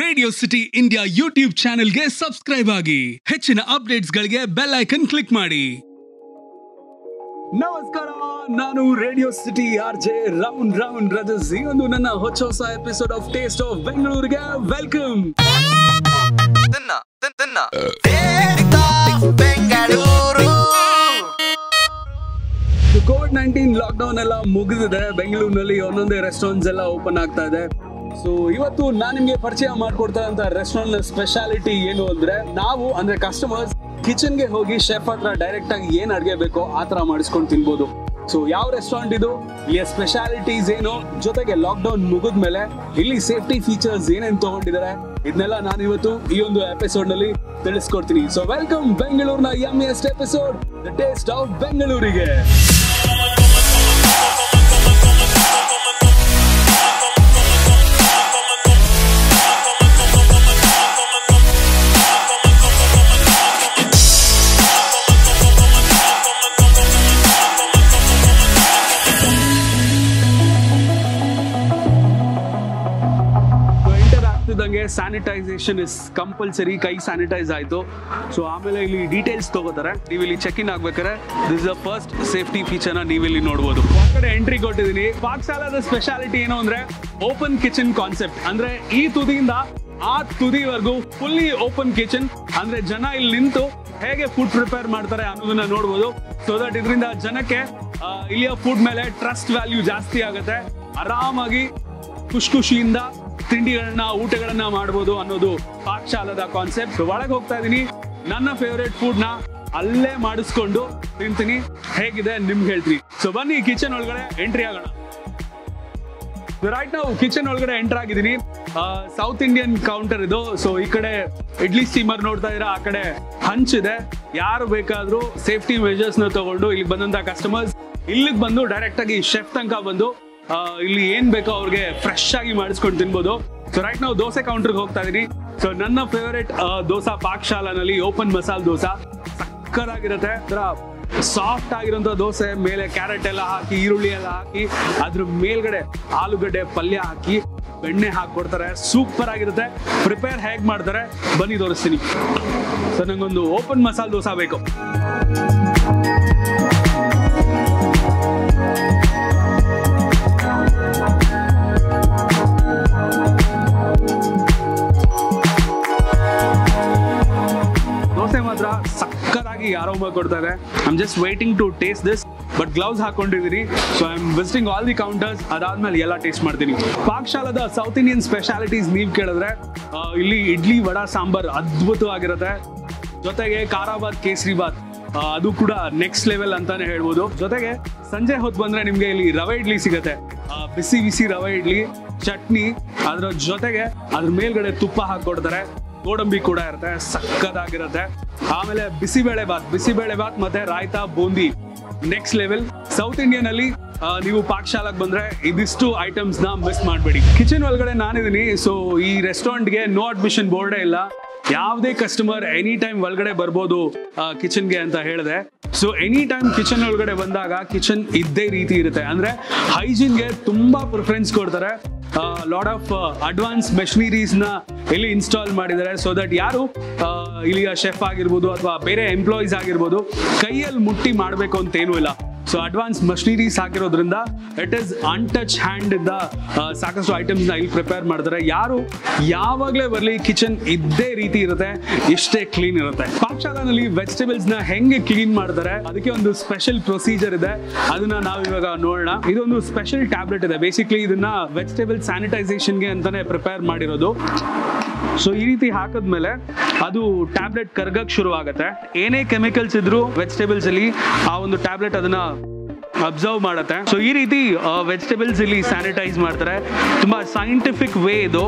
Radio City India YouTube ಚಾನೆಲ್ಗೆ subscribe ಆಗಿ ಹೆಚ್ಚಿನ ಅಪ್ಡೇಟ್ಸ್ಗಳಿಗೆ ಬೆಲ್ ಐಕನ್ ಕ್ಲಿಕ್ ಮಾಡಿ ನಮಸ್ಕಾರ ನಾನು Radio City R J round round brothers ಈ ಒಂದು ನನ್ನ ಹೊಸ ಹೊಸ ಎಪಿಸೋಡ್ ಆಫ್ ಟೇಸ್ಟ್ ಆಫ್ ಬೆಂಗಳೂರಿಗೆ ವೆಲ್ಕಮ್ ತಿನ್ನ ತಿನ್ ತಿನ್ನ Bengaluru COVID nineteen lockdown ಎಲ್ಲ ಮುಗಿದಿದೆ ಬೆಂಗಳೂರಿನಲ್ಲಿ ಒಂದೊಂದೇ ರೆಸ್ಟೋರೆಂಟ್ಸ್ ಎಲ್ಲ ಓಪನ್ ಆಗ್ತಾ ಇದೆ ಸೊ ಇವತ್ತು ನಾನು ನಿಮ್ಗೆ ಪರಿಚಯ ಮಾಡ್ಕೊಡ್ತಾ ಇರೋಂಥ ರೆಸ್ಟೋರೆಂಟ್ ನ ಸ್ಪೆಷಾಲಿಟಿ ಏನು ಅಂದ್ರೆ ನಾವು ಅಂದ್ರೆ ಕಸ್ಟಮರ್ಸ್ ಕಿಚನ್ ಗೆ ಹೋಗಿ ಶೆಫ್ ಹತ್ರ ಡೈರೆಕ್ಟ್ ಆಗಿ ಏನ್ ಅಡ್ಗೆ ಬೇಕೋ ಆ ತರ ಮಾಡಿಸ್ಕೊಂಡು ತಿನ್ಬೋದು ಸೊ ಯಾವ ರೆಸ್ಟೋರೆಂಟ್ ಇದು ಇಲ್ಲಿಯ ಸ್ಪೆಷಾಲಿಟೀಸ್ ಏನು ಜೊತೆಗೆ ಲಾಕ್ ಡೌನ್ ಮುಗಿದ್ಮೇಲೆ ಇಲ್ಲಿ ಸೇಫ್ಟಿ ಫೀಚರ್ಸ್ ಏನೇನ್ ತಗೊಂಡಿದ್ದಾರೆ ಇದನ್ನೆಲ್ಲ ನಾನು ಇವತ್ತು ಈ ಒಂದು ಎಪಿಸೋಡ್ ನಲ್ಲಿ ತಿಳಿಸ್ಕೊಡ್ತೀನಿ ಸೊ ವೆಲ್ಕಮ್ ಬೆಂಗಳೂರಿನ ಎಮ್ ಎಸ್ಟ್ ಎಪಿಸೋಡ್ ದ ಟೇಸ್ಟ್ ಆಫ್ ಬೆಂಗಳೂರಿಗೆ ಎಂಟರ್ ಆಗ್ತಿದ್ದಂಗೆ ಸ್ಯಾನಿಟೈಸೇಷನ್ ಇಸ್ ಕಂಪಲ್ಸರಿ ಕೈ ಸ್ಯಾನಿಟೈಸ್ ಆಯ್ತು ಸೊ ಆಮೇಲೆ ಇಲ್ಲಿ ಡೀಟೇಲ್ಸ್ ತಗೋತಾರೆ ನೀವು ಇಲ್ಲಿ ಚೆಕ್ ಇನ್ ಆಗ್ಬೇಕಾದ್ರೆ this the first safety feature ನ ನೀವು ಇಲ್ಲಿ ನೋಡಬಹುದು ಕಡೆ ಎಂಟ್ರಿ ಕೊಟ್ಟಿದ್ದೀನಿ ಪಾಕಶಾಲಾದ ಸ್ಪೆಷಾಲಿಟಿ ಏನು ಅಂದ್ರೆ ಓಪನ್ ಕಿಚನ್ ಕಾನ್ಸೆಪ್ಟ್ ಅಂದ್ರೆ ಈ ತುದಿಯಿಂದ ಆ ತುದಿವರೆಗೂ ಫುಲ್ಲಿ ಓಪನ್ ಕಿಚನ್ ಅಂದ್ರೆ ಜನ ಇಲ್ಲಿ ನಿಂತು ಹೇಗೆ ಫುಡ್ ಪ್ರಿಪೇರ್ ಮಾಡ್ತಾರೆ ಅನ್ನೋದನ್ನ ನೋಡ್ಬೋದು ಸೊ ದಟ್ ಇದರಿಂದ ಜನಕ್ಕೆ ಆ, ಇಲ್ಲಿಯ ಫುಡ್ ಮೇಲೆ ಟ್ರಸ್ಟ್ ವ್ಯಾಲ್ಯೂ ಜಾಸ್ತಿ ಆಗುತ್ತೆ ಆರಾಮಾಗಿ ಖುಷಿ ಖುಷಿಯಿಂದ ತಿಂಡಿಗಳನ್ನ ಊಟಗಳನ್ನ ಮಾಡ್ಬೋದು ಅನ್ನೋದು ಪಾಕಶಾಲದ ಕಾನ್ಸೆಪ್ಟ್ ಒಳಗೆ ಹೋಗ್ತಾ ಇದೀನಿ ನನ್ನ ಫೇವರೇಟ್ ಫುಡ್ ನ ಅಲ್ಲೇ ಮಾಡಿಸ್ಕೊಂಡು ತಿಂತೀನಿ ಹೇಗಿದೆ ನಿಮ್ಗೆ ಹೇಳ್ತೀನಿ ಸೊ ಬನ್ನಿ ಕಿಚನ್ ಒಳಗಡೆ ಎಂಟ್ರಿ ಆಗೋಣ ರೈಟ್ ನಾವು ಕಿಚನ್ ಒಳಗಡೆ ಎಂಟರ್ ಆಗಿದ್ದೀನಿ ಸೌತ್ ಇಂಡಿಯನ್ ಕೌಂಟರ್ ಇದು ಸೊ ಈ ಕಡೆ ಇಡ್ಲಿ ಸ್ಟೀಮರ್ ನೋಡ್ತಾ ಇದೀರಾ ಆ ಕಡೆ ಹಂಚಿದೆ ಯಾರು ಬೇಕಾದ್ರೂ ಸೇಫ್ಟಿ ಮೆಜರ್ಸ್ ನ ತಗೊಂಡು ಇಲ್ಲಿ ಬಂದಂತ ಕಸ್ಟಮರ್ಸ್ ಇಲ್ಲಿಗೆ ಬಂದು ಡೈರೆಕ್ಟ್ ಆಗಿ ಶೆಫ್ ತನಕ ಬಂದು ಆ, ಇಲ್ಲಿ ಏನ್ ಬೇಕೋ ಅವ್ರಿಗೆ ಫ್ರೆಶ್ ಆಗಿ ಮಾಡಿಸ್ಕೊಂಡು ತಿನ್ಬೋದು ಸೊ ರೈಟ್ ನಾವು ದೋಸೆ ಕೌಂಟರ್ಗೆ ಹೋಗ್ತಾ ಇದೀನಿ ಸೊ ನನ್ನ ಫೇವರೇಟ್ ದೋಸಾ ಪಾಕಶಾಲಾನಲ್ಲಿ ಓಪನ್ ಮಸಾಲ ದೋಸಾ ಸಕ್ಕರಾಗಿರುತ್ತೆ ಅದರ ಸಾಫ್ಟ್ ಆಗಿರೋಂಥ ದೋಸೆ ಮೇಲೆ ಕ್ಯಾರೆಟ್ ಎಲ್ಲ ಹಾಕಿ ಈರುಳ್ಳಿ ಎಲ್ಲ ಹಾಕಿ ಅದ್ರ ಮೇಲ್ಗಡೆ ಆಲೂಗಡ್ಡೆ ಪಲ್ಯ ಹಾಕಿ ಬೆಣ್ಣೆ ಹಾಕಿ ಕೊಡ್ತಾರೆ ಸೂಪರ್ ಆಗಿರುತ್ತೆ ಪ್ರಿಪೇರ್ ಹೇಗೆ ಮಾಡ್ತಾರೆ ಬನ್ನಿ ತೋರಿಸ್ತೀನಿ ಸೊ ನಂಗೊಂದು ಓಪನ್ ಮಸಾಲ ದೋಸೆ ಬೇಕು ದೋಸೆ ಮಾತ್ರ ಸಕ್ಕತ್ತಾಗಿ ಆರೋಮ ಕೊಡ್ತಾರೆ I'm just waiting to taste this but gloves ಹಾಕೊಂಡಿದ್ದೀನಿ so I am visiting all the counters ಅದಾದ್ಮೇಲೆ ಎಲ್ಲ ಟೇಸ್ಟ್ ಮಾಡ್ತೀನಿ ಪಾಕಶಾಲದ ಸೌತ್ ಇಂಡಿಯನ್ ಸ್ಪೆಷಾಲಿಟೀಸ್ ನೀವು ಕೇಳಿದ್ರೆ ಆ, ಇಲ್ಲಿ ಇಡ್ಲಿ ವಡಾ ಸಾಂಬಾರ್ ಅದ್ಭುತವಾಗಿರುತ್ತೆ ಜೊತೆಗೆ ಖಾರಾಬಾದ್ ಕೇಸರಿ ಬಾತ್ ಆ, ಅದು ಕೂಡ ನೆಕ್ಸ್ಟ್ ಲೆವೆಲ್ ಅಂತಾನೆ ಹೇಳ್ಬೋದು ಜೊತೆಗೆ ಸಂಜೆ ಹೊತ್ತು ಬಂದ್ರೆ ನಿಮ್ಗೆ ಇಲ್ಲಿ ರವೆ ಇಡ್ಲಿ ಸಿಗುತ್ತೆ ಆ, ಬಿಸಿ ಬಿಸಿ ರವೆ ಇಡ್ಲಿ ಚಟ್ನಿ ಅದ್ರ ಜೊತೆಗೆ ಅದ್ರ ಮೇಲ್ಗಡೆ ತುಪ್ಪ ಹಾಕೊಡ್ತಾರೆ ಗೋಡಂಬಿ ಕೂಡ ಇರುತ್ತೆ ಸಕ್ಕದಾಗಿರುತ್ತೆ ಆಮೇಲೆ ಬಿಸಿಬೇಳೆ ಬಾತ್ ಬಿಸಿಬೇಳೆ ಬಾತ್ ಮತ್ತೆ raita boondi next level south Indian ಅಲ್ಲಿ ಆ, ನೀವು ಪಾಕಶಾಲಾಗ್ ಬಂದ್ರೆ ಇದಿಷ್ಟು ಐಟಮ್ಸ್ ನ ಮಿಸ್ ಮಾಡಬೇಡಿ ಕಿಚನ್ ಒಳಗಡೆ ನಾನಿದ್ದೀನಿ ಸೊ ಈ ರೆಸ್ಟೋರೆಂಟ್ಗೆ ನೋ ಅಡ್ಮಿಷನ್ ಬೋರ್ಡೇ ಇಲ್ಲ ಯಾವುದೇ ಕಸ್ಟಮರ್ ಎನಿ ಟೈಮ್ ಒಳಗಡೆ ಬರ್ಬೋದು ಕಿಚನ್ಗೆ ಅಂತ ಹೇಳಿದೆ ಸೊ ಎನಿ ಟೈಮ್ ಕಿಚನ್ ಒಳಗಡೆ ಬಂದಾಗ ಕಿಚನ್ ಇದ್ದೇ ರೀತಿ ಇರುತ್ತೆ ಅಂದ್ರೆ ಹೈಜೀನ್ಗೆ ತುಂಬಾ ಪ್ರಿಫರೆನ್ಸ್ ಕೊಡ್ತಾರೆ ಲಾಡ್ ಆಫ್ ಅಡ್ವಾನ್ಸ್ ಮೆಷಿನರೀಸ್ ನ ಇಲ್ಲಿ ಇನ್ಸ್ಟಾಲ್ ಮಾಡಿದ್ದಾರೆ ಸೊ ದಟ್ ಯಾರು ಆ, ಇಲ್ಲಿಯ ಶೆಫ್ ಆಗಿರ್ಬೋದು ಅಥವಾ ಬೇರೆ ಎಂಪ್ಲಾಯೀಸ್ ಆಗಿರ್ಬೋದು ಕೈಯಲ್ಲಿ ಮುಟ್ಟಿ ಮಾಡಬೇಕು ಅಂತ ಏನೂ ಇಲ್ಲ ಸೊ ಅಡ್ವಾನ್ಸ್ ಮಷಿನರೀಸ್ ಹಾಕಿರೋದ್ರಿಂದ ಇಟ್ ಇಸ್ ಅನ್ಟಚ್ ಹ್ಯಾಂಡ್ ಇಂದ ಆ, ಸಾಕಷ್ಟು ಐಟಮ್ಸ್ ನ ಇಲ್ಲಿ ಪ್ರಿಪೇರ್ ಮಾಡ್ತಾರೆ ಯಾರು ಯಾವಾಗಲೇ ಬರಲಿ ಕಿಚನ್ ಇದ್ದೇ ರೀತಿ ಇರುತ್ತೆ ಇಷ್ಟೇ ಕ್ಲೀನ್ ಇರುತ್ತೆ ಪಾಕಶಾಲಾನಲ್ಲಿ ವೆಜಿಟೇಬಲ್ಸ್ ನ ಹೆಂಗೆ ಕ್ಲೀನ್ ಮಾಡ್ತಾರೆ ಅದಕ್ಕೆ ಒಂದು ಸ್ಪೆಷಲ್ ಪ್ರೊಸೀಜರ್ ಇದೆ ಅದನ್ನ ನಾವು ಇವಾಗ ನೋಡೋಣ ಇದೊಂದು ಸ್ಪೆಷಲ್ ಟ್ಯಾಬ್ಲೆಟ್ ಇದೆ ಬೇಸಿಕ್ಲಿ ಇದನ್ನ ವೆಜಿಟೇಬಲ್ ಸ್ಯಾನಿಟೈಸೇಷನ್ಗೆ ಅಂತಾನೆ ಪ್ರಿಪೇರ್ ಮಾಡಿರೋದು ಸೊ ಈ ರೀತಿ ಹಾಕಿದ್ಮೇಲೆ ಅದು ಟ್ಯಾಬ್ಲೆಟ್ ಕರ್ಗಕ್ ಶುರು ಆಗುತ್ತೆ ಏನೇ ಕೆಮಿಕಲ್ಸ್ ಇದ್ರು ವೆಜಿಟೇಬಲ್ಸ್ ಅಲ್ಲಿ ಆ ಒಂದು ಟ್ಯಾಬ್ಲೆಟ್ ಅದನ್ನ ಅಬ್ಸರ್ವ್ ಮಾಡುತ್ತೆ ಸೊ ಈ ರೀತಿ ವೆಜಿಟೇಬಲ್ಸ್ ಇಲ್ಲಿ ಸ್ಯಾನಿಟೈಸ್ ಮಾಡ್ತಾರೆ ತುಂಬಾ ಸೈಂಟಿಫಿಕ್ ವೇ ಇದು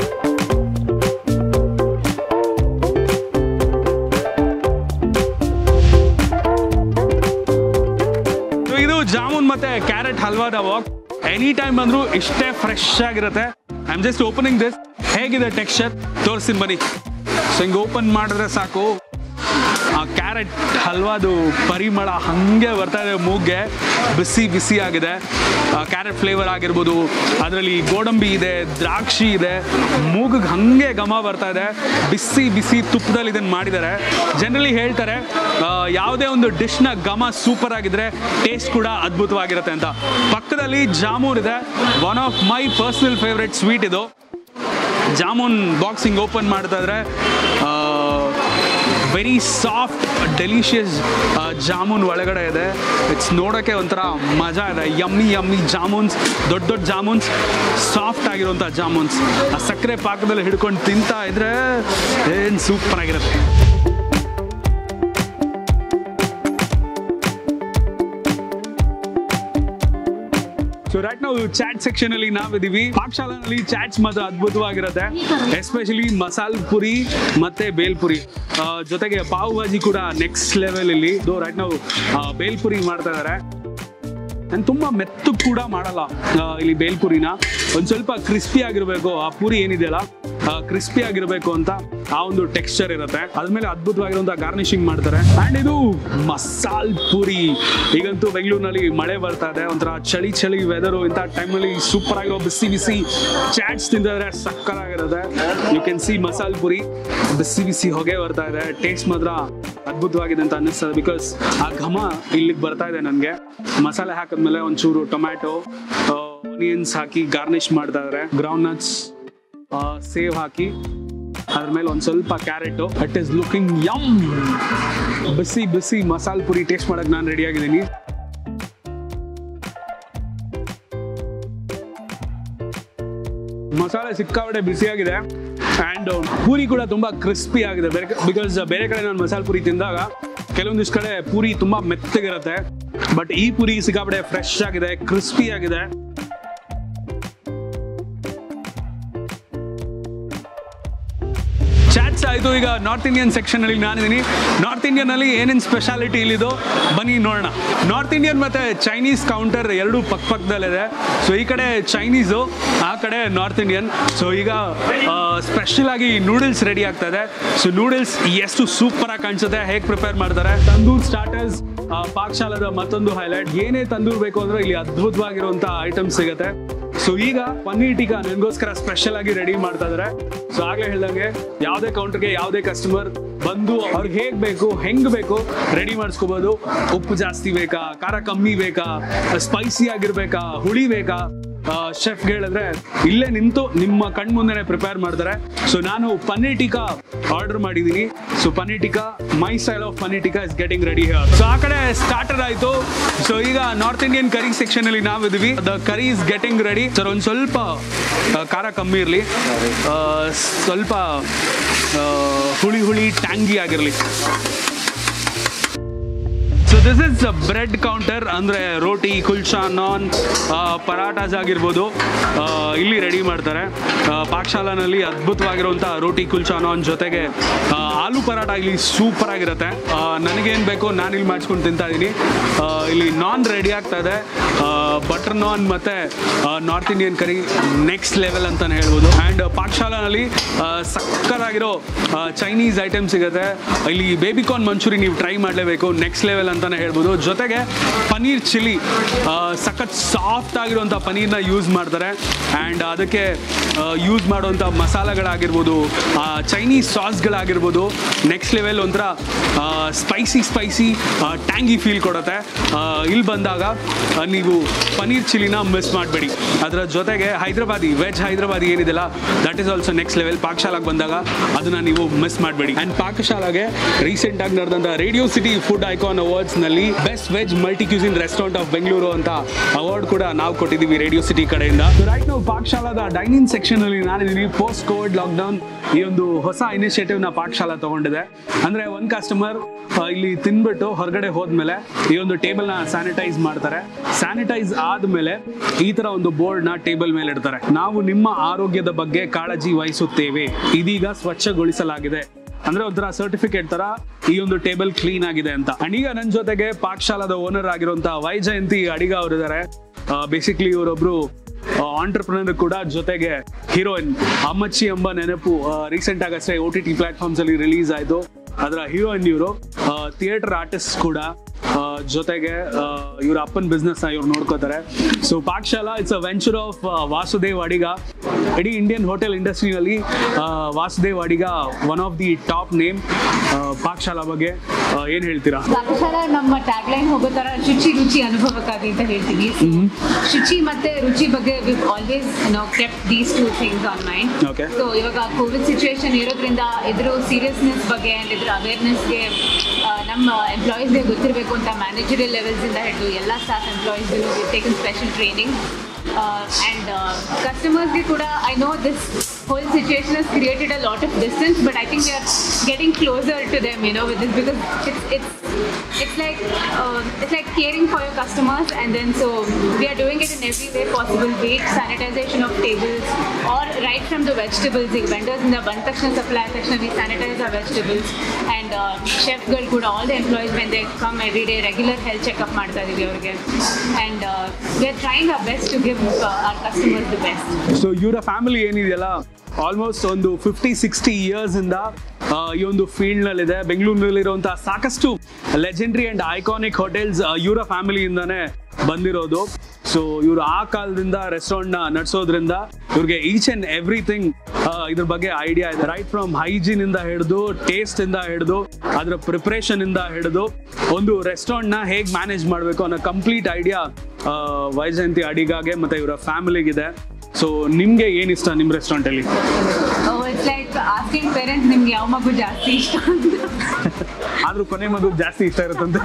So ಇದು ಜಾಮೂನ್ ಮತ್ತೆ ಕ್ಯಾರೆಟ್ ಹಲ್ವಾದ ವಾಕ್ ಎನಿ ಟೈಮ್ ಬಂದ್ರು ಇಷ್ಟೇ ಫ್ರೆಶ್ ಆಗಿರುತ್ತೆ I am just opening this ಹೇಗಿದೆ ಟೆಕ್ಸ್ಚರ್ ತೋರಿಸ್ತೀನಿ ಬನ್ನಿ ಸೊ ಹಿಂಗೆ ಓಪನ್ ಮಾಡಿದ್ರೆ ಸಾಕು ಆ ಕ್ಯಾರೆಟ್ ಹಲ್ವಾದು ಪರಿಮಳ ಹಾಗೆ ಬರ್ತಾ ಇದೆ ಮೂಗ್ಗೆ ಬಿಸಿ ಬಿಸಿ ಆಗಿದೆ ಕ್ಯಾರೆಟ್ ಫ್ಲೇವರ್ ಆಗಿರ್ಬೋದು ಅದರಲ್ಲಿ ಗೋಡಂಬಿ ಇದೆ ದ್ರಾಕ್ಷಿ ಇದೆ ಮೂಗಿಗೆ ಹಾಗೆ ಘಮ ಬರ್ತಾ ಇದೆ ಬಿಸಿ ಬಿಸಿ ತುಪ್ಪದಲ್ಲಿ ಇದನ್ನು ಮಾಡಿದ್ದಾರೆ ಜನರಲಿ ಹೇಳ್ತಾರೆ ಆ, ಯಾವುದೇ ಒಂದು ಡಿಶ್ನ ಘಮ ಸೂಪರ್ ಆಗಿದ್ರೆ ಟೇಸ್ಟ್ ಕೂಡ ಅದ್ಭುತವಾಗಿರುತ್ತೆ ಅಂತ ಪಕ್ಕದಲ್ಲಿ ಜಾಮೂನ್ ಇದೆ one of my personal favourite sweet ಇದು ಜಾಮೂನ್ ಬಾಕ್ಸಿಂಗ್ ಓಪನ್ ಮಾಡ್ತಾ ಇದ್ರೆ ವೆರಿ ಸಾಫ್ಟ್ ಡೆಲಿಷಿಯಸ್ ಜಾಮೂನ್ ಒಳಗಡೆ ಇದೆ ಇಟ್ಸ್ ನೋಡೋಕ್ಕೆ ಒಂಥರ ಮಜಾ ಇದೆ ಯಮ್ಮಿ ಯಮ್ಮಿ ಜಾಮೂನ್ಸ್ ದೊಡ್ಡ ದೊಡ್ಡ ಜಾಮೂನ್ಸ್ ಸಾಫ್ಟ್ ಆಗಿರುವಂಥ ಜಾಮೂನ್ಸ್ ಆ ಸಕ್ಕರೆ ಪಾಕದಲ್ಲಿ ಹಿಡ್ಕೊಂಡು ತಿಂತಾ ಇದ್ರೆ ಏನು ಸೂಪರ್ ಆಗಿರುತ್ತೆ ಸೊ ರೈಟ್ ನಾವು ಚಾಟ್ ಸೆಕ್ಷನ್ ಅಲ್ಲಿ ನಾವಿದೀವಿ ಪಾಕಶಾಲೆನಲ್ಲಿ ಚಾಟ್ಸ್ ಮಾತ್ರ ಅದ್ಭುತವಾಗಿರುತ್ತೆ ಎಸ್ಪೆಷಲಿ ಮಸಾಲ್ ಪುರಿ ಮತ್ತೆ ಬೇಲ್ಪುರಿ ಆ, ಜೊತೆಗೆ ಪಾವ್ ಭಾಜಿ ಕೂಡ ನೆಕ್ಸ್ಟ್ ಲೆವೆಲ್ ಇಲ್ಲಿ ರೈಟ್ ನಾವು ಆ, ಬೇಲ್ಪುರಿ ಮಾಡ್ತಾ ಇದಾರೆ ನಾನು ತುಂಬಾ ಮೆತ್ತು ಕೂಡ ಮಾಡಲ್ಲ ಆ, ಇಲ್ಲಿ ಬೇಲ್ಪುರಿನ ಒಂದ್ ಸ್ವಲ್ಪ ಕ್ರಿಸ್ಪಿ ಆಗಿರ್ಬೇಕು ಆ ಪೂರಿ ಏನಿದೆಯಲ್ಲ ಕ್ರಿಸ್ಪಿ ಆಗಿರ್ಬೇಕು ಅಂತ ಆ ಒಂದು ಟೆಕ್ಸ್ಚರ್ ಇರುತ್ತೆ ಅದ್ಮೇಲೆ ಅದ್ಭುತವಾಗಿರುವಂತಹ ಗಾರ್ನಿಶಿಂಗ್ ಮಾಡ್ತಾರೆ ಅಂಡ್ ಇದು ಮಸಾಲ್ ಪೂರಿ ಈಗಂತೂ ಬೆಂಗಳೂರಿನಲ್ಲಿ ಮಳೆ ಬರ್ತಾ ಇದೆ ಒಂಥರ ಚಳಿ ಚಳಿ ವೆದರು ಇಂಥ ಟೈಮಲ್ಲಿ ಸೂಪರ್ ಆಗಿರೋ ಬಿಸಿ ಬಿಸಿ ಚಾಟ್ಸ್ ತಿಂತಿದ್ರೆ ಸಕ್ಕರಾಗಿರುತ್ತೆ you can see masal puri ಬಿಸಿ ಬಿಸಿ ಹೊಗೆ ಬರ್ತಾ ಇದೆ ಟೇಸ್ಟ್ ಮಾತ್ರ ಅದ್ಭುತವಾಗಿದೆ ಅಂತ ಅನ್ನಿಸ್ತದೆ ಬಿಕಾಸ್ ಆ ಘಮ ಇಲ್ಲಿಗೆ ಬರ್ತಾ ಇದೆ ನನಗೆ ಮಸಾಲೆ ಹಾಕಿದ್ಮೇಲೆ ಒಂಚೂರು ಟೊಮ್ಯಾಟೊ ಆನಿಯನ್ಸ್ ಹಾಕಿ ಗಾರ್ನಿಶ್ ಮಾಡ್ತಾ ಇದ್ದಾರೆ ಗ್ರೌಂಡ್ ನಟ್ಸ್ ಸೇವ್ ಹಾಕಿ ಅದ್ರ ಮೇಲೆ ಒಂದು ಸ್ವಲ್ಪ carrot it is looking yum ಬಿಸಿ ಬಿಸಿ ಮಸಾಲೆ ಪುರಿ ಟೇಸ್ಟ್ ಮಾಡಕ್ಕೆ ನಾನು ರೆಡಿ ಆಗಿದ್ದೀನಿ ಮಸಾಲೆ ಸಿಕ್ಕಾಪಟ್ಟೆ ಬಿಸಿಯಾಗಿದೆ ಆ್ಯಂಡ್ ಪೂರಿ ಕೂಡ ತುಂಬ ಕ್ರಿಸ್ಪಿ ಆಗಿದೆ ಬೇರೆ ಬಿಕಾಸ್ ಬೇರೆ ಕಡೆ ನಾನು ಮಸಾಲೆ ಪೂರಿ ತಿಂದಾಗ ಕೆಲವೊಂದಿಷ್ಟು ಕಡೆ ಪೂರಿ ತುಂಬ ಮೆತ್ತಗಿರುತ್ತೆ ಬಟ್ ಈ ಪೂರಿ ಸಿಕ್ಕಾಪಟ್ಟೆ ಫ್ರೆಶ್ ಆಗಿದೆ ಕ್ರಿಸ್ಪಿ ಆಗಿದೆ ಚಾಟ್ಸ್ ಆಯಿತು ಈಗ ನಾರ್ತ್ ಇಂಡಿಯನ್ ಸೆಕ್ಷನ್ ಅಲ್ಲಿ ನಾನಿದ್ದೀನಿ ನಾರ್ತ್ ಇಂಡಿಯನ್ ಅಲ್ಲಿ ಏನೇನು ಸ್ಪೆಷಾಲಿಟಿ ಇಲ್ಲಿದು ಬನ್ನಿ ನೋಡೋಣ ನಾರ್ತ್ ಇಂಡಿಯನ್ ಮತ್ತೆ ಚೈನೀಸ್ ಕೌಂಟರ್ ಎರಡು ಪಕ್ಕ ಪಕ್ಕದಲ್ಲಿದೆ ಸೊ ಈ ಕಡೆ ಚೈನೀಸು ಆ ಕಡೆ ನಾರ್ತ್ ಇಂಡಿಯನ್ ಸೊ ಈಗ ಸ್ಪೆಷಲ್ ಆಗಿ ನೂಡಲ್ಸ್ ರೆಡಿ ಆಗ್ತಾ ಇದೆ ಸೊ ನೂಡಲ್ಸ್ ಎಷ್ಟು ಸೂಪರ್ ಆಗಿ ಕಾಣಿಸುತ್ತೆ ಹೇಗೆ ಪ್ರಿಪೇರ್ ಮಾಡ್ತಾರೆ ತಂದೂರ್ ಸ್ಟಾರ್ಟರ್ಸ್ ಪಾಕಶಾಲದ ಮತ್ತೊಂದು ಹೈಲೈಟ್ ಏನೇ ತಂದೂರ್ ಬೇಕು ಅಂದ್ರೆ ಇಲ್ಲಿ ಅದ್ಭುತವಾಗಿರುವಂತ ಐಟಮ್ಸ್ ಸಿಗುತ್ತೆ ಸೊ ಈಗ ಪನ್ನೀರ್ ಟಿಕಾ ನನಗೋಸ್ಕರ ಸ್ಪೆಷಲ್ ಆಗಿ ರೆಡಿ ಮಾಡ್ತಾ ಇದಾರೆ ಸೊ ಆಗ್ಲೇ ಹೇಳ್ದಂಗೆ ಯಾವುದೇ ಕೌಂಟರ್ಗೆ ಯಾವುದೇ ಕಸ್ಟಮರ್ ಬಂದು ಅವ್ರಿಗೆ ಹೇಗ್ ಬೇಕು ಹೆಂಗ್ ಬೇಕು ರೆಡಿ ಮಾಡಿಸ್ಕೋಬಹುದು ಉಪ್ಪು ಜಾಸ್ತಿ ಬೇಕಾ ಖಾರ ಕಮ್ಮಿ ಬೇಕಾ ಸ್ಪೈಸಿ ಆಗಿರ್ಬೇಕಾ ಹುಳಿ ಬೇಕಾ ಶೆಫ್ ಹೇಳಿದ್ರೆ ಇಲ್ಲೇ ನಿಂತು ನಿಮ್ಮ ಕಣ್ ಮುಂದೆನೆ ಪ್ರಿಪೇರ್ ಮಾಡ್ತಾರೆ ಸೊ ನಾನು ಪನ್ನೀರ್ ಟಿಕಾ ಆರ್ಡರ್ ಮಾಡಿದ್ದೀನಿ so paneer tikka my style of paneer tikka is getting ready so ಆ ಕಡೆ ಸ್ಟಾರ್ಟರ್ ಆಯ್ತು ಸೊ ಈಗ ನಾರ್ತ್ ಇಂಡಿಯನ್ ಕರಿ ಸೆಕ್ಷನ್ ಅಲ್ಲಿ ನಾವಿದೀವಿ the curry is getting ready sir ಒಂದು ಸ್ವಲ್ಪ ಆ, ಖಾರ ಕಮ್ಮಿ ಇರಲಿ ಸ್ವಲ್ಪ ಆ, ಹುಳಿ ಹುಳಿ ಟ್ಯಾಂಗಿ ಆಗಿರಲಿ so this is bread counter ಅಂದರೆ ರೋಟಿ ಕುಲ್ಚಾ ನಾನ್ ಪರಾಟಾಸ್ ಆಗಿರ್ಬೋದು ಆ, ಇಲ್ಲಿ ರೆಡಿ ಮಾಡ್ತಾರೆ ಆ, ಪಾಕಶಾಲಾನಲ್ಲಿ ಅದ್ಭುತವಾಗಿರುವಂಥ ರೋಟಿ ಕುಲ್ಚಾ ನಾನ್ ಜೊತೆಗೆ ಆ, ಆಲೂ ಪರಾಟ ಇಲ್ಲಿ ಸೂಪರ್ ಆಗಿರುತ್ತೆ ಆ, ನನಗೇನು ಬೇಕೋ ನಾನು ಇಲ್ಲಿ ಮಾಡಿಸ್ಕೊಂಡು ತಿಂತಾ ಇದ್ದೀನಿ ಆ, ಇಲ್ಲಿ ನಾನ್ ರೆಡಿ ಆಗ್ತಾ ಇದೆ ಬಟರ್ ನಾನ್ ಮತ್ತು north Indian curry next level ಅಂತಲೇ ಹೇಳ್ಬೋದು ಆ್ಯಂಡ್ ಪಾಕಶಾಲಾನಲ್ಲಿ ಸಕ್ಕತ್ತಾಗಿರೋ ಚೈನೀಸ್ ಐಟಮ್ ಸಿಗುತ್ತೆ ಇಲ್ಲಿ ಬೇಬಿಕಾರ್ನ್ ಮಂಚೂರಿ ನೀವು ಟ್ರೈ ಮಾಡಲೇಬೇಕು ನೆಕ್ಸ್ಟ್ ಲೆವೆಲ್ ಅಂತಾನೆ ಹೇಳ್ಬೋದು ಜೊತೆಗೆ ಪನ್ನೀರ್ ಚಿಲ್ಲಿ ಸಖತ್ ಸಾಫ್ಟ್ ಆಗಿರುವಂಥ ಪನ್ನೀರ್ನ ಯೂಸ್ ಮಾಡ್ತಾರೆ ಆ್ಯಂಡ್ ಅದಕ್ಕೆ ಯೂಸ್ ಮಾಡುವಂಥ ಮಸಾಲೆಗಳಾಗಿರ್ಬೋದು ಚೈನೀಸ್ ಸಾಸ್ಗಳಾಗಿರ್ಬೋದು ನೆಕ್ಸ್ಟ್ ಲೆವೆಲ್ ಒಂಥರ ಸ್ಪೈಸಿ ಸ್ಪೈಸಿ ಟ್ಯಾಂಗಿ ಫೀಲ್ ಕೊಡುತ್ತೆ ಆ, ಇಲ್ಲಿ ಬಂದಾಗ ಆ, ನೀವು ಪನ್ನೀರ್ ಚಿಲ್ಲಿನ ಮಿಸ್ ಮಾಡಬೇಡಿ ಅದರ ಜೊತೆಗೆ ಹೈದ್ರಾಬಾದಿ ವೆಜ್ ಹೈದ್ರಾಬಾದಿ ಏನಿದೆಲ್ಲ that is also next level ಪಾಕಶಾಲಾಗೆ ಬಂದಾಗ ಅದನ್ನ ನೀವು ಮಿಸ್ ಮಾಡಬೇಡಿ ಆ್ಯಂಡ್ ಪಾಕಶಾಲಾಗೆ ರೀಸೆಂಟ್ ಆಗಿ ನಡೆದಂಥ Radio City Food Icon Awards ನಲ್ಲಿ best veg multi cuisine restaurant of Bengaluru ಅಂತ ಅವಾರ್ಡ್ ಕೂಡ ನಾವು ಕೊಟ್ಟಿದ್ದೀವಿ ರೇಡಿಯೋ ಸಿಟಿ ಕಡೆಯಿಂದ ರೈಟ್ ನಾವು ಪಾಕಶಾಲಾದ ಡೈನಿಂಗ್ ಸೆಕ್ಷನ್ ಅಲ್ಲಿ ನಾನಿದ್ದೀನಿ ಪೋಸ್ಟ್ ಕೋವಿಡ್ ಲಾಕ್ಡೌನ್ ಈ ಒಂದು ಹೊಸ ಇನಿಷಿಯೇಟಿವ್ ನ ಪಾಕಶಾಲಾ ತಗೊಂಡಿದೆ ಅಂದ್ರೆ ಒಂದ್ ಕಸ್ಟಮರ್ ಇಲ್ಲಿ ತಿನ್ಬಿಟ್ಟು ಹೊರಗಡೆ ಹೋದ್ಮೇಲೆ ಈ ಒಂದು ಟೇಬಲ್ ನ ಸ್ಯಾನಿಟೈಸ್ ಮಾಡ್ತಾರೆ ಸ್ಯಾನಿಟೈಸ್ ಆದ್ಮೇಲೆ ಈ ತರ ಒಂದು ಬೋರ್ಡ್ ನ ಟೇಬಲ್ ಮೇಲೆ ಇಡ್ತಾರೆ ನಾವು ನಿಮ್ಮ ಆರೋಗ್ಯದ ಬಗ್ಗೆ ಕಾಳಜಿ ವಹಿಸುತ್ತೇವೆ ಇದೀಗ ಸ್ವಚ್ಛಗೊಳಿಸಲಾಗಿದೆ ಅಂದ್ರೆ ಒಂಥರ ಸರ್ಟಿಫಿಕೇಟ್ ತರ ಈ ಒಂದು ಟೇಬಲ್ ಕ್ಲೀನ್ ಆಗಿದೆ ಅಂತ ಅಂಡ್ ಈಗ ನನ್ನ ಜೊತೆಗೆ ಪಾಕಶಾಲಾದ ಓನರ್ ಆಗಿರುವಂತಹ ವೈಜಯಂತಿ ಅಡಿಗ ಅವರಿದ್ದಾರೆ ಬೇಸಿಕ್ಲಿ ಇವರೊಬ್ರು ಆಂಟರ್ಪ್ರಿನರ್ ಕೂಡ ಜೊತೆಗೆ ಹೀರೋಯಿನ್ ಅಮ್ಮಚ್ಚಿ ಎಂಬ ನೆನಪು ರೀಸೆಂಟ್ ಆಗಷ್ಟೇ ಓ ಟಿ ಟಿ ಪ್ಲಾಟ್ಫಾರ್ಮ್ಸ್ ಅಲ್ಲಿ ರಿಲೀಸ್ ಆಯ್ತು ಅದರ ಹೀರೋಯಿನ್ ಇವರು ಥಿಯೇಟರ್ ಆರ್ಟಿಸ್ಟ್ ಕೂಡ ಆ, ಜೊತೆಗೆ ಇವ್ರ ಅಪ್ಪನ ಬಿಸ್ನೆಸ್ ನ ಇವ್ರು ನೋಡ್ಕೋತಾರೆ so Pakashala it's a venture of Vasudev Adiga ಇಡೀ ಇಂಡಿಯನ್ ಹೋಟೆಲ್ ಇಂಡಸ್ಟ್ರಿಯಲ್ಲಿ Vasudev Adiga one of the top name Pakashala ಬಗ್ಗೆ ಆ, ಏನ್ ಹೇಳ್ತೀರಾ ಪಾಕಶಾಲಾ ನಮ್ಮ ಟ್ಯಾಗ್ ಲೈನ್ ಹೋಗೋ ತರ ಶುಚಿ ರುಚಿ ಅನುಭವಕ್ಕಾಗಿ ಅಂತ ಹೇಳ್ತೀವಿ ಶುಚಿ ಮತ್ತೆ ರುಚಿ ಬಗ್ಗೆ we always know keep these two things on mind Okay. So ಇವಾಗ ಕೋವಿಡ್ ಸಿಚುವೇಶನ್ ಇರೋದ್ರಿಂದ ಇದ್ರ ಸೀರಿಯಸ್ನೆಸ್ ಬಗ್ಗೆ ಆ್ಯಂಡ್ ಇದ್ರ ಅವೇರ್ನೆಸ್ಗೆ ನಮ್ಮ ಎಂಪ್ಲಾಯೀಸ್ಗೆ ಗೊತ್ತಿರಬೇಕು ಅಂತ ಮ್ಯಾನೇಜರಿಯಲ್ ಲೆವೆಲ್ಸ್ ಇಂದ ಹಿಡಿದು ಎಲ್ಲ ಸ್ಟಾಫ್ ಎಂಪ್ಲಾಯೀಸ್ಗೂ ಟೇಕನ್ ಸ್ಪೆಷಲ್ ಟ್ರೈನಿಂಗ್ ಆ್ಯಂಡ್ ಕಸ್ಟಮರ್ಸ್ಗೆ ಕೂಡ I know this whole situation has created a lot of distance, but I think we are getting closer to them, you know, with this because it's it's it's like uh, it's like caring for your customers, and then so we are doing it in every way possible, be it sanitization of tables or right from the vegetables. The vendors in the ಬಂದ ತಕ್ಷಣ supply ತಕ್ಷಣ we sanitize our vegetables, and uh, chefಗಳು ಕೂಡ all the employees when they come every day regular health checkup ಮಾಡ್ತಾ ಇದೀವಿ ಅವ್ರಿಗೆ, and uh, we are trying our best to give uh, our customers the best. So ಇವರ family ಏನಿದೆಯಲ್ಲ almost ಒಂದು fifty sixty years ಇಂದ ಆ, ಈ ಒಂದು ಫೀಲ್ಡ್ ನಲ್ಲಿದೆ ಬೆಂಗಳೂರಿನಲ್ಲಿರುವಂತಹ ಸಾಕಷ್ಟು ಲೆಜೆಂಡ್ರಿ ಅಂಡ್ ಐಕಾನಿಕ್ ಹೋಟೆಲ್ಸ್ ಇವರ ಫ್ಯಾಮಿಲಿಯಿಂದಾನೇ ಬಂದಿರೋದು ಸೊ ಇವರು ಆ ಕಾಲದಿಂದ ರೆಸ್ಟೋರೆಂಟ್ ನ ನಡೆಸೋದ್ರಿಂದ ಇವ್ರಿಗೆ ಈಚ್ ಅಂಡ್ ಎವ್ರಿಥಿಂಗ್ ಇದ್ರ ಬಗ್ಗೆ ಐಡಿಯಾ ಇದೆ ರೈಟ್ ಫ್ರಮ್ ಹೈಜೀನ್ ಇಂದ ಹಿಡಿದು ಟೇಸ್ಟ್ ಇಂದ ಹಿಡಿದು ಅದರ ಪ್ರಿಪರೇಷನ್ ಇಂದ ಹಿಡಿದು ಒಂದು ರೆಸ್ಟೋರೆಂಟ್ ನ ಹೇಗೆ ಮ್ಯಾನೇಜ್ ಮಾಡಬೇಕು ಅನ್ನೋ ಕಂಪ್ಲೀಟ್ ಐಡಿಯಾ ವೈಜಯಂತಿ ಅಡಿಗಾಗೆ ಮತ್ತೆ ಇವರ ಫ್ಯಾಮಿಲಿಗಿದೆ ಸೊ ನಿಮ್ಗೆ ಏನ್ ಇಷ್ಟ ನಿಮ್ ರೆಸ್ಟೋರೆಂಟ್ ಅಲ್ಲಿ ಇಟ್ಸ್ ಲೈಕ್ ಆಸ್ಕಿಂಗ್ ಪೇರೆಂಟ್ಸ್ ನಿಮ್ಗೆ ಯಾವ ಮಗು ಜಾಸ್ತಿ ಇಷ್ಟ ಅಂತ ಆದ್ರೂ ಕೊನೆ ಮಗು ಜಾಸ್ತಿ ಇಷ್ಟ ಇರುತ್ತಂತೆ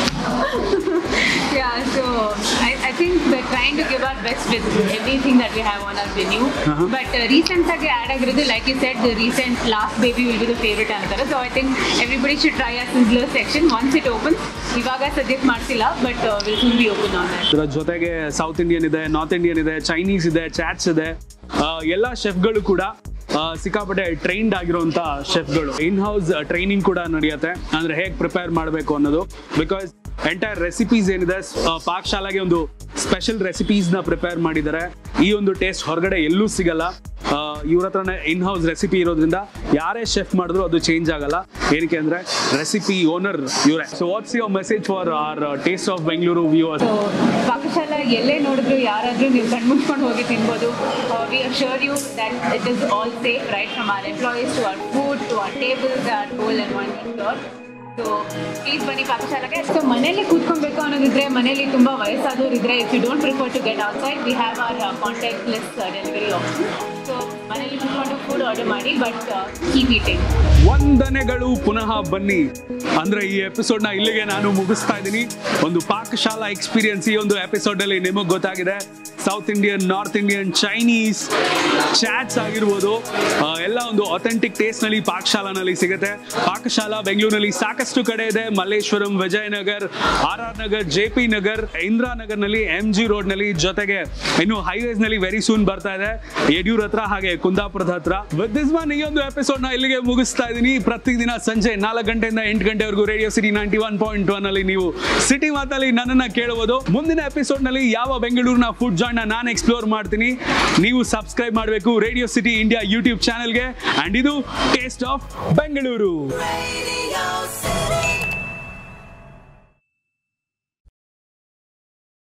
Yeah, so I, I think we're trying to give our best with everything that we have on our menu. Uh-huh. But uh, recent ಆಗಿ add ಆಗಿರೋದು like you said, the recent last baby will be the favorite ಅಂತಾರೆ. So I think everybody should try our Sizzler section once it opens. ಇವಾಗ ಸದ್ಯಕ್ಕೆ ಮಾಡ್ತಿಲ್ಲ but will soon be open on that. ಇದರ ಜೊತೆಗೆ south Indian ಇದೆ north Indian ಇದೆ Chinese ಇದೆ ಚಾಟ್ಸ್ ಇದೆ ಆ, ಎಲ್ಲ ಶೆಫ್ಗಳು ಕೂಡ ಆ, ಸಿಕ್ಕಾಪಟ್ಟೆ ಟ್ರೈನ್ಡ್ ಆಗಿರುವಂತ ಶೆಫ್ಗಳು ಇನ್ ಹೌಸ್ ಟ್ರೈನಿಂಗ್ ಕೂಡ ನಡೆಯುತ್ತೆ ಅಂದ್ರೆ ಹೇಗೆ ಪ್ರಿಪೇರ್ ಮಾಡಬೇಕು ಅನ್ನೋದು ಬಿಕಾಸ್ ಎಂಟೈರ್ ರೆಸಿಪೀಸ್ ಏನಿದೆ ಆ, ಪಾಕಶಾಲಾಗೆ ಒಂದು ಸ್ಪೆಷಲ್ ರೆಸಿಪೀಸ್ ನ ಪ್ರಿಪೇರ್ ಮಾಡಿದ್ದಾರೆ ಈ ಒಂದು ಟೇಸ್ಟ್ ಹೊರಗಡೆ ಎಲ್ಲೂ ಸಿಗಲ್ಲ ಇವ್ರ ಹತ್ರನೇ ಇನ್ ಹೌಸ್ ರೆಸಿಪಿ ಇರೋದ್ರಿಂದ ಯಾರೇ ಶೆಫ್ ಮಾಡಿದ್ರು ಅದು ಚೇಂಜ್ ಆಗಲ್ಲ ಏನಕ್ಕೆ ಅಂದ್ರೆ ರೆಸಿಪಿ ಓನರ್ ಇವರೇ so what's your message for our taste of Bengaluru viewers so Pakashala ಎಲ್ಲೇ ನೋಡಿದ್ರು ಯಾರಾದ್ರೂ ನೀವು ಕಣ್ಮುಚ್ಕೊಂಡು ಹೋಗಿ ತಿನ್ಬೋದು we assure you that it is all safe right from our employees to our food to our tables are whole and one floor so please ಬನ್ನಿ ಪಾಕಶಾಲೆಗೆ so ಮನೇಲಿ ಕೂತ್ಕೊಬೇಕು ಅನ್ನೋದಿದ್ರೆ ಮನೇಲಿ ತುಂಬ ವಯಸ್ಸಾದವ್ರು ಇದ್ರೆ if you don't prefer to get outside we have our contactless delivery option so ಮನೇಲಿ ಕೂತ್ಕೊಂಡು food order ಮಾಡಿ ಬಟ್ ಕೀಪ್ ಈಟಿಂಗ್ ವಂದನೆಗಳು ಪುನಃ ಬನ್ನಿ ಅಂದ್ರೆ ಈ ಎಪಿಸೋಡ್ ನ ಇಲ್ಲಿಗೆ ನಾನು ಮುಗಿಸ್ತಾ ಇದ್ದೀನಿ ಒಂದು ಪಾಕಶಾಲಾ ಎಕ್ಸ್ಪೀರಿಯನ್ಸ್ ಈ ಒಂದು ಎಪಿಸೋಡ್ ಅಲ್ಲಿ ನಿಮಗೆ ಗೊತ್ತಾಗಿದೆ south Indian north Indian Chinese chaats ಆಗಿರ್ಬೋದು ಆ, ಎಲ್ಲ ಒಂದು ಅಥೆಂಟಿಕ್ ಟೇಸ್ಟ್ ನಲ್ಲಿ ಪಾಕಶಾಲಾನಲ್ಲಿ ಸಿಗುತ್ತೆ ಪಾಕಶಾಲಾ ಬೆಂಗಳೂರಿನಲ್ಲಿ ಸಾಕಷ್ಟು ಕಡೆ ಇದೆ Malleshwaram Vijayanagar R R Nagar J P Nagar Indiranagar ನಲ್ಲಿ ಎಂ ಜಿ ರೋಡ್ ನಲ್ಲಿ ಜೊತೆಗೆ ಇನ್ನು ಹೈವೇಸ್ ನಲ್ಲಿ ವೆರಿ ಸೂನ್ ಬರ್ತಾ ಇದೆ ಯಡಿಯೂರ್ ಹತ್ರ ಹಾಗೆ ಕುಂದಾಪುರದ ಹತ್ರ ವಿತ್ ದಿಸ್ ಒನ್ ಈ ಒಂದು ಎಪಿಸೋಡ್ ನ ಇಲ್ಲಿಗೆ ಮುಗಿಸ್ತಾ ಇದೀನಿ ಪ್ರತಿದಿನ ಸಂಜೆ ನಾಲ್ಕು ಗಂಟೆಯಿಂದ ಎಂಟು ಗಂಟೆವರೆಗೂ Radio City ninety one point one ಅಲ್ಲಿ ನೀವು ಸಿಟಿ ಮಾತಲ್ಲಿ ನನ್ನನ್ನ ಕೇಳಬಹುದು ಮುಂದಿನ ಎಪಿಸೋಡ್ ನಲ್ಲಿ ಯಾವ ಬೆಂಗಳೂರಿನ ಫುಡ್ ಜಾಯಿಂಟ್ ನ ನಾನು ಎಕ್ಸ್ಪ್ಲೋರ್ ಮಾಡ್ತೀನಿ ನೀವು ಸಬ್ಸ್ಕ್ರೈಬ್ ಮಾಡಬೇಕು ರೇಡಿಯೋ ಸಿಟಿ ಇಂಡಿಯಾ ಯೂಟ್ಯೂಬ್ ಚಾನೆಲ್ಗೆ ಅಂಡ್ ಇದು taste of Bengaluru Radio City.